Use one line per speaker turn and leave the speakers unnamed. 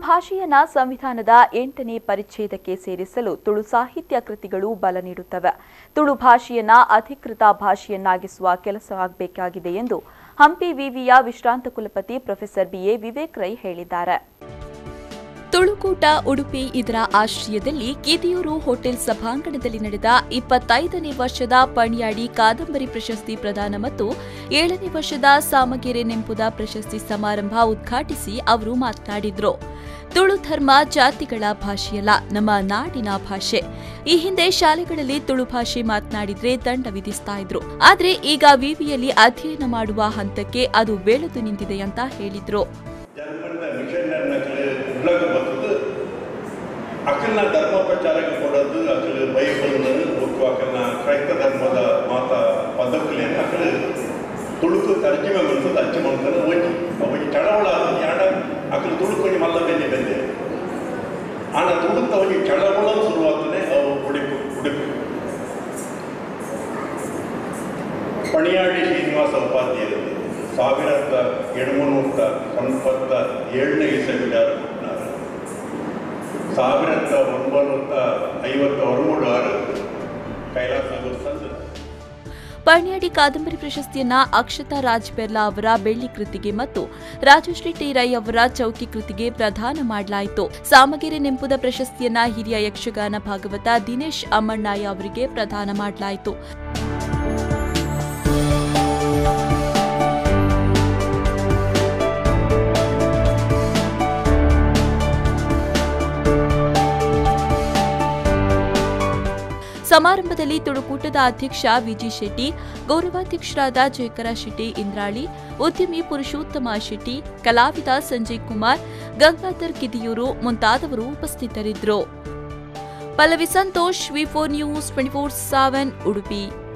ಭಾಷೆಯನ್ನ ಸಂವಿಧಾನದ ಎಂಟನೇ ಪರಿಚ್ಛೇದಕ್ಕೆ ಸೇರಿಸಲು ತುಳು ಸಾಹಿತ್ಯ ಕೃತಿಗಳು ಬಲ ನೀಡುತ್ತವೆ ತುಳು ಭಾಷೆಯನ್ನ ಅಧಿಕೃತ ಭಾಷೆಯನ್ನಾಗಿಸುವ ಕೆಲಸ ಆಗಬೇಕಾಗಿದೆ ಎಂದು ಹಂಪಿ ವಿವಿಯ ವಿಶ್ರಾಂತ ಕುಲಪತಿ ಪ್ರೊಫೆಸರ್ ಬಿಎ ವಿವೇಕ್ ರೈ ಹೇಳಿದ್ದಾರೆ ತುಳುಕೂಟ ಉಡುಪಿ ಇದರ ಆಶ್ರಯದಲ್ಲಿ ಕಿದಿಯೂರು ಹೋಟೆಲ್ ಸಭಾಂಗಣದಲ್ಲಿ ನಡೆದ ಇಪ್ಪತ್ತೈದನೇ ವರ್ಷದ ಪಣಿಯಾಡಿ ಕಾದಂಬರಿ ಪ್ರಶಸ್ತಿ ಪ್ರದಾನ ಮತ್ತು ಏಳನೇ ವರ್ಷದ ಸಾಮಗೆರೆ ನೆಂಪುದ ಪ್ರಶಸ್ತಿ ಸಮಾರಂಭ ಉದ್ಘಾಟಿಸಿ ಅವರು ಮಾತನಾಡಿದ್ರು ತುಳು ಧರ್ಮ ಜಾತಿಗಳ ಭಾಷೆಯಲ್ಲ ನಮ್ಮ ನಾಡಿನ ಭಾಷೆ ಈ ಹಿಂದೆ ಶಾಲೆಗಳಲ್ಲಿ ತುಳು ಭಾಷೆ ಮಾತನಾಡಿದ್ರೆ ದಂಡ ವಿಧಿಸ್ತಾ ಇದ್ರು ಆದ್ರೆ ಈಗ ವಿವಿಯಲ್ಲಿ ಅಧ್ಯಯನ ಮಾಡುವ ಹಂತಕ್ಕೆ ಅದು ಬೆಳೆದು ನಿಂತಿದೆ ಅಂತ ಹೇಳಿದ್ರು
ಜರ್ಮನ್ನ ಮಿಷನ್ನ ಉಳ್ಳಾಗ ಬರ್ತದೆ ಅಕ್ಕನ ಧರ್ಮ ಪ್ರಚಾರಕ್ಕೆ ಕೊಡೋದು ಅಕ್ಕಲು ಬೈಬಲ್ ಮತ್ತು ಅಕ್ಕನ ಕ್ರೈಸ್ತ ಧರ್ಮದ ಮಾತ ಪದಕಲೆಯನ್ನು ಅಕ್ಕಲು ತುಳುಕು ತರ್ಜಿಮೆ ಮಾಡ್ತದೆ ಅಚ್ಚ ಮಾಡ್ತಾರೆ ಒಂಜಿ ಒಂಜಿ ಚಳವಳ ಆಡ ಅಕ್ಕಲು ತುಳುಕೊಂಡು ಮಲ್ಲ ಬೆನ್ನೆ ಬೆಂದೆ ಆನ ತುಳುಕ ಒಂಜಿ ಚಳವಳ ಶುರುವಾಗ್ತದೆ ಅವು ಉಡುಪು ಉಡುಪು ಪಣಿಯಾಡಿ ಶ್ರೀನಿವಾಸ ಉಪಾಧ್ಯಾಯರು ಸಾವಿರದ ಎಡಮನೂರ ಸಂಪತ್ತ ಏಳನೇ ಇಸವಿಲಾರು ಹುಟ್ಟಿನಾರು ಸಾವಿರದ ಒಂಬೈನೂರ ಐವತ್ತ ಹೊರಮೂಡು ಆರು ಕೈಲಾಸ ಸಂದ
ಪರ್ಣ್ಯಾಡಿ ಕಾದಂಬರಿ ಪ್ರಶಸ್ತಿಯನ್ನ ಅಕ್ಷತಾ ರಾಜ್ ಬೆರ್ಲಾ ಅವರ ಬೆಳ್ಳಿ ಕೃತಿಗೆ ಮತ್ತು ರಾಜಶ್ರೀ ಟಿ ರೈ ಅವರ ಚೌಕಿ ಕೃತಿಗೆ ಪ್ರದಾನ ಮಾಡಲಾಯಿತು ಸಾಮಗೆರೆ ನೆಂಪುದ ಪ್ರಶಸ್ತಿಯನ್ನ ಹಿರಿಯ ಯಕ್ಷಗಾನ ಭಾಗವತ ದಿನೇಶ್ ಅಮ್ಮಣ್ಣಾಯ ಅವರಿಗೆ ಪ್ರದಾನ ಮಾಡಲಾಯಿತು ಸಮಾರಂಭದಲ್ಲಿ ತುಳುಕೂಟದ ಅಧ್ಯಕ್ಷ ವಿಜಿ ಶೆಟ್ಟಿ ಗೌರವಾಧ್ಯಕ್ಷರಾದ ಜಯಕರ ಶೆಟ್ಟಿ ಇಂದ್ರಾಳಿ ಉದ್ಯಮಿ ಪುರುಷೋತ್ತಮ ಶೆಟ್ಟಿ ಕಲಾವಿದ ಸಂಜಯ್ ಕುಮಾರ್ ಗಂಗಾಧರ್ ಕಿದಿಯೂರು ಮುಂತಾದವರು ಉಪಸ್ಥಿತರಿದ್ದರು Pallavi Santosh V four news twenty four seven Udupi